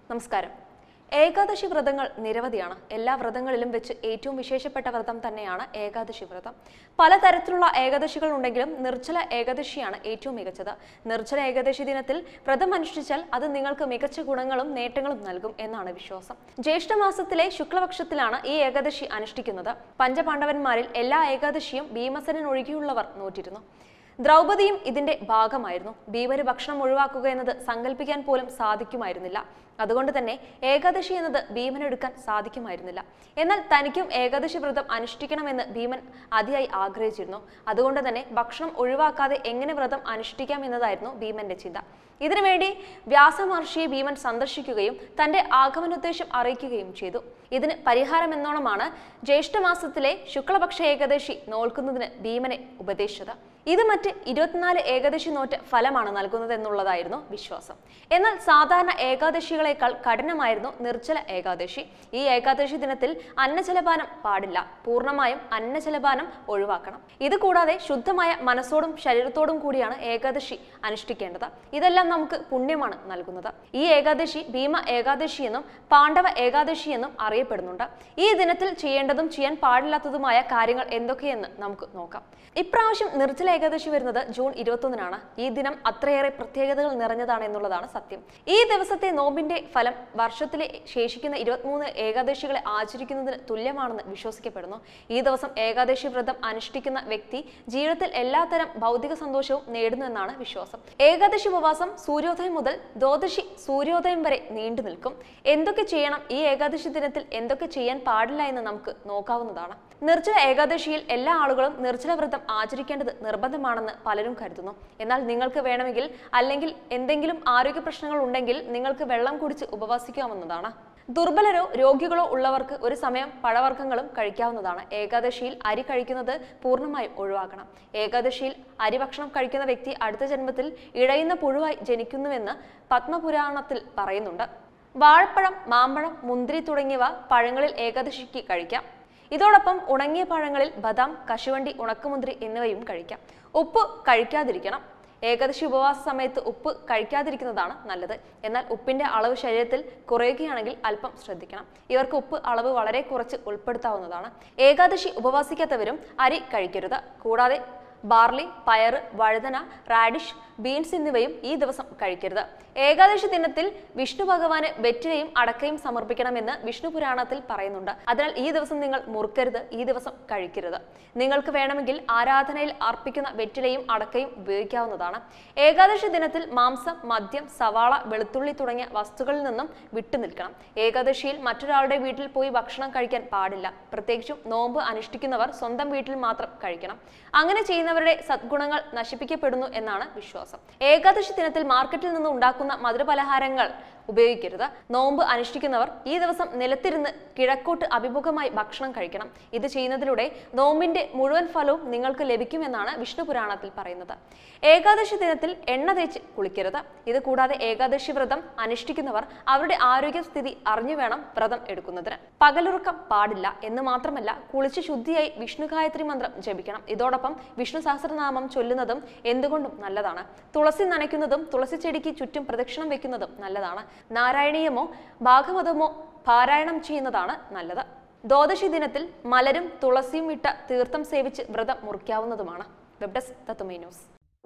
നമസ്കാരം ഏകാദശി വ്രതങ്ങൾ നിരവധിയാണ് എല്ലാ വ്രതങ്ങളിലും വെച്ച് ഏറ്റവും വിശേഷപ്പെട്ട വ്രതം തന്നെയാണ് ഏകാദശി വ്രതം പലതരത്തിലുള്ള ഏകാദശികൾ ഉണ്ടെങ്കിലും നിർജ്ജല ഏകാദശിയാണ് ഏറ്റവും മികച്ചത് നിർജ്ജല ഏകാദശി ദിനത്തിൽ വ്രതം അനുഷ്ഠിച്ചാൽ അത് നിങ്ങൾക്ക് മികച്ച ഗുണങ്ങളും നേട്ടങ്ങളും നൽകും എന്നാണ് വിശ്വാസം ജ്യേഷ്ഠമാസത്തിലെ ശുക്ലപക്ഷത്തിലാണ് ഈ ഏകാദശി അനുഷ്ഠിക്കുന്നത് പഞ്ചപാണ്ഡവന്മാരിൽ എല്ലാ ഏകാദശിയും ഭീമസനൻ ഒഴികെയുള്ളവർ നോറ്റിരുന്നു ദ്രൗപദിയും ഇതിന്റെ ഭാഗമായിരുന്നു ഭീമന് ഭക്ഷണം ഒഴിവാക്കുക എന്നത് സങ്കല്പിക്കാൻ പോലും സാധിക്കുമായിരുന്നില്ല അതുകൊണ്ട് തന്നെ ഏകാദശി എന്നത് ഭീമനെടുക്കാൻ സാധിക്കുമായിരുന്നില്ല എന്നാൽ തനിക്കും ഏകാദശി വ്രതം അനുഷ്ഠിക്കണമെന്ന് ഭീമൻ അതിയായി ആഗ്രഹിച്ചിരുന്നു അതുകൊണ്ട് തന്നെ ഭക്ഷണം ഒഴിവാക്കാതെ എങ്ങനെ വ്രതം അനുഷ്ഠിക്കാം എന്നതായിരുന്നു ഭീമന്റെ ചിന്ത ഇതിനുവേണ്ടി വ്യാസമഹർഷിയെ ഭീമൻ സന്ദർശിക്കുകയും തന്റെ ആഗമനോദ്ദേശം അറിയിക്കുകയും ചെയ്തു ഇതിന് പരിഹാരം എന്നോണമാണ് ജ്യേഷ്ഠമാസത്തിലെ ശുക്ലപക്ഷ ഏകാദശി നോൽക്കുന്നതിന് ഭീമനെ ഉപദേശിച്ചത് ഇത് മറ്റ് ഇരുപത്തിനാല് ഏകാദശി നോറ്റ് ഫലമാണ് നൽകുന്നത് എന്നുള്ളതായിരുന്നു വിശ്വാസം എന്നാൽ സാധാരണ ഏകാദശികളെക്കാൾ കഠിനമായിരുന്നു നിർജ്ജല ഏകാദശി ഈ ഏകാദശി ദിനത്തിൽ അന്നജലപാനം പാടില്ല പൂർണ്ണമായും അന്നജലപാനം ഒഴിവാക്കണം ഇത് കൂടാതെ ശുദ്ധമായ മനസ്സോടും ശരീരത്തോടും കൂടിയാണ് ഏകാദശി അനുഷ്ഠിക്കേണ്ടത് ഇതെല്ലാം നമുക്ക് പുണ്യമാണ് നൽകുന്നത് ഈ ഏകാദശി ഭീമ ഏകാദശി എന്നും പാണ്ഡവ ഏകാദശി എന്നും അറിയപ്പെടുന്നുണ്ട് ഈ ദിനത്തിൽ ചെയ്യേണ്ടതും ചെയ്യാൻ പാടില്ലാത്തതുമായ കാര്യങ്ങൾ എന്തൊക്കെയെന്ന് നമുക്ക് നോക്കാം ഇപ്രാവശ്യം നിർജ്ജല ഏകാദശി വരുന്നത് ജൂൺ ഇരുപത്തൊന്നിനാണ് ഈ ദിനം അത്രയേറെ പ്രത്യേകതകൾ നിറഞ്ഞതാണ് എന്നുള്ളതാണ് സത്യം ഈ ദിവസത്തെ നോമ്പിന്റെ ഫലം വർഷത്തിലെ ശേഷിക്കുന്ന ഇരുപത്തിമൂന്ന് ഏകാദശികളെ ആചരിക്കുന്നതിന് തുല്യമാണെന്ന് വിശ്വസിക്കപ്പെടുന്നു ഈ ദിവസം ഏകാദശി വ്രതം അനുഷ്ഠിക്കുന്ന വ്യക്തി ജീവിതത്തിൽ എല്ലാത്തരം ഭൗതിക സന്തോഷവും നേടുന്നു എന്നാണ് വിശ്വാസം ഏകാദശി ഉപവാസം സൂര്യോദയം മുതൽ ദ്വാദശി സൂര്യോദയം വരെ നീണ്ടു നിൽക്കും എന്തൊക്കെ ചെയ്യണം ഈ ഏകാദശി ദിനത്തിൽ എന്തൊക്കെ ചെയ്യാൻ പാടില്ല എന്ന് നമുക്ക് നോക്കാവുന്നതാണ് നിർജ്ജല ഏകാദശിയിൽ എല്ലാ ആളുകളും നിർജ്ജല വ്രതം ആചരിക്കേണ്ടത് നിർബന്ധമാണെന്ന് പലരും കരുതുന്നു എന്നാൽ നിങ്ങൾക്ക് വേണമെങ്കിൽ അല്ലെങ്കിൽ എന്തെങ്കിലും ആരോഗ്യ പ്രശ്നങ്ങൾ ഉണ്ടെങ്കിൽ നിങ്ങൾക്ക് വെള്ളം കുടിച്ച് ഉപവസിക്കാവുന്നതാണ് ദുർബലരോ രോഗികളോ ഉള്ളവർക്ക് ഒരു സമയം പഴവർഗ്ഗങ്ങളും കഴിക്കാവുന്നതാണ് ഏകാദശിയിൽ അരി കഴിക്കുന്നത് പൂർണ്ണമായും ഒഴിവാക്കണം ഏകാദശിയിൽ അരി ഭക്ഷണം കഴിക്കുന്ന വ്യക്തി അടുത്ത ജന്മത്തിൽ ഇഴയുന്ന പുഴുവായി ജനിക്കുന്നുവെന്ന് പത്മപുരാണത്തിൽ പറയുന്നുണ്ട് വാഴപ്പഴം മാമ്പഴം മുന്തിരി തുടങ്ങിയവ പഴങ്ങളിൽ ഏകാദശിക്ക് കഴിക്കാം ഇതോടൊപ്പം ഉണങ്ങിയ പഴങ്ങളിൽ ബദാം കശുവണ്ടി ഉണക്കമുന്തിരി എന്നിവയും കഴിക്കാം ഉപ്പ് കഴിക്കാതിരിക്കണം ഏകാദശി ഉപവാസ സമയത്ത് ഉപ്പ് കഴിക്കാതിരിക്കുന്നതാണ് നല്ലത് എന്നാൽ ഉപ്പിന്റെ അളവ് ശരീരത്തിൽ കുറയുകയാണെങ്കിൽ അല്പം ശ്രദ്ധിക്കണം ഇവർക്ക് ഉപ്പ് അളവ് വളരെ കുറച്ച് ഉൾപ്പെടുത്താവുന്നതാണ് ഏകാദശി ഉപവാസിക്കാത്തവരും അരി കഴിക്കരുത് കൂടാതെ ബാർലി പയറ് വഴുതന റാഡിഷ് ബീൻസ് എന്നിവയും ഈ ദിവസം കഴിക്കരുത് ഏകാദശി ദിനത്തിൽ വിഷ്ണു ഭഗവാന് വെറ്റിലയും അടക്കയും സമർപ്പിക്കണമെന്ന് വിഷ്ണു പുരാണത്തിൽ പറയുന്നുണ്ട് അതിനാൽ ഈ ദിവസം നിങ്ങൾ മുറുക്കരുത് ഈ ദിവസം കഴിക്കരുത് നിങ്ങൾക്ക് വേണമെങ്കിൽ ആരാധനയിൽ അർപ്പിക്കുന്ന വെറ്റിലയും അടക്കയും ഉപയോഗിക്കാവുന്നതാണ് ഏകാദശി ദിനത്തിൽ മാംസം മദ്യം സവാള വെളുത്തുള്ളി തുടങ്ങിയ വസ്തുക്കളിൽ നിന്നും വിട്ടുനിൽക്കണം ഏകാദശിയിൽ മറ്റൊരാളുടെ വീട്ടിൽ പോയി ഭക്ഷണം കഴിക്കാൻ പാടില്ല പ്രത്യേകിച്ചും നോമ്പ് അനുഷ്ഠിക്കുന്നവർ സ്വന്തം വീട്ടിൽ മാത്രം കഴിക്കണം അങ്ങനെ ചെയ്യുന്നവരുടെ സദ്ഗുണങ്ങൾ നശിപ്പിക്കപ്പെടുന്നു എന്നാണ് വിശ്വാസം ഏകാദശി ദിനത്തിൽ മാർക്കറ്റിൽ നിന്ന് ഉണ്ടാക്കുന്ന മധുരപലഹാരങ്ങൾ ഉപയോഗിക്കരുത് നോമ്പ് അനുഷ്ഠിക്കുന്നവർ ഈ ദിവസം നിലത്തിരുന്ന് കിഴക്കോട്ട് അഭിമുഖമായി ഭക്ഷണം കഴിക്കണം ഇത് ചെയ്യുന്നതിലൂടെ നോമ്പിന്റെ മുഴുവൻ ഫലവും നിങ്ങൾക്ക് ലഭിക്കുമെന്നാണ് വിഷ്ണു പുരാണത്തിൽ പറയുന്നത് ഏകാദശി ദിനത്തിൽ എണ്ണ തേച്ച് കുളിക്കരുത് ഇത് കൂടാതെ ഏകാദശി വ്രതം അനുഷ്ഠിക്കുന്നവർ അവരുടെ ആരോഗ്യസ്ഥിതി അറിഞ്ഞു വേണം വ്രതം എടുക്കുന്നതിന് പകലുറക്കം പാടില്ല എന്ന് മാത്രമല്ല കുളിച്ച് ശുദ്ധിയായി വിഷ്ണു ഗായത്രി മന്ത്രം ജപിക്കണം ഇതോടൊപ്പം വിഷ്ണു സഹസ്രനാമം ചൊല്ലുന്നതും എന്തുകൊണ്ടും നല്ലതാണ് തുളസി നനയ്ക്കുന്നതും തുളസി ചെടിക്ക് ചുറ്റും പ്രദക്ഷിണം വെക്കുന്നതും നല്ലതാണ് നാരായണീയമോ ഭാഗവതമോ പാരായണം ചെയ്യുന്നതാണ് നല്ലത് ദ്വാദശി ദിനത്തിൽ മലരും തുളസിയും ഇട്ട തീർത്ഥം സേവിച്ച് വ്രതം മുറിക്കാവുന്നതുമാണ് വെബ് ഡെസ്ക് തത്തുമൈ ന്യൂസ്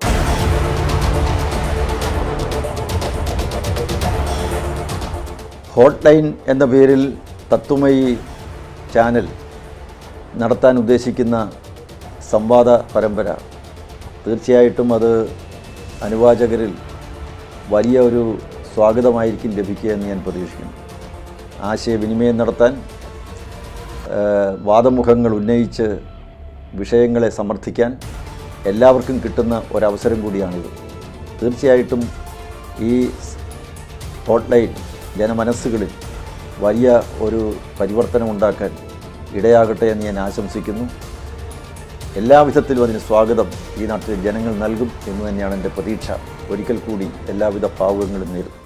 ഹോട്ട് ലൈൻ എന്ന പേരിൽ തത്വമയി ചാനൽ നടത്താൻ ഉദ്ദേശിക്കുന്ന സംവാദ പരമ്പര തീർച്ചയായിട്ടും അത് അനുവാചകരിൽ വലിയ ഒരു സ്വാഗതമായിരിക്കും ലഭിക്കുക എന്ന് ഞാൻ പ്രതീക്ഷിക്കുന്നു ആശയവിനിമയം നടത്താൻ ആ, വാദമുഖങ്ങൾ ഉന്നയിച്ച് വിഷയങ്ങളെ സമർത്ഥിക്കാൻ എല്ലാവർക്കും കിട്ടുന്ന ഒരവസരം കൂടിയാണിത് തീർച്ചയായിട്ടും ഈ ഹോട്ട്ലൈൻ ജനമനസ്സുകളിൽ വലിയ ഒരു പരിവർത്തനം ഉണ്ടാക്കാൻ ഇടയാകട്ടെ എന്ന് ഞാൻ ആശംസിക്കുന്നു എല്ലാവിധത്തിലും അതിന് സ്വാഗതം ഈ നാട്ടിലെ ജനങ്ങൾ നൽകും എന്ന് തന്നെയാണ് എൻ്റെ പ്രതീക്ഷ ഒരിക്കൽ കൂടി എല്ലാവിധ ഭാവുകങ്ങളും നേരും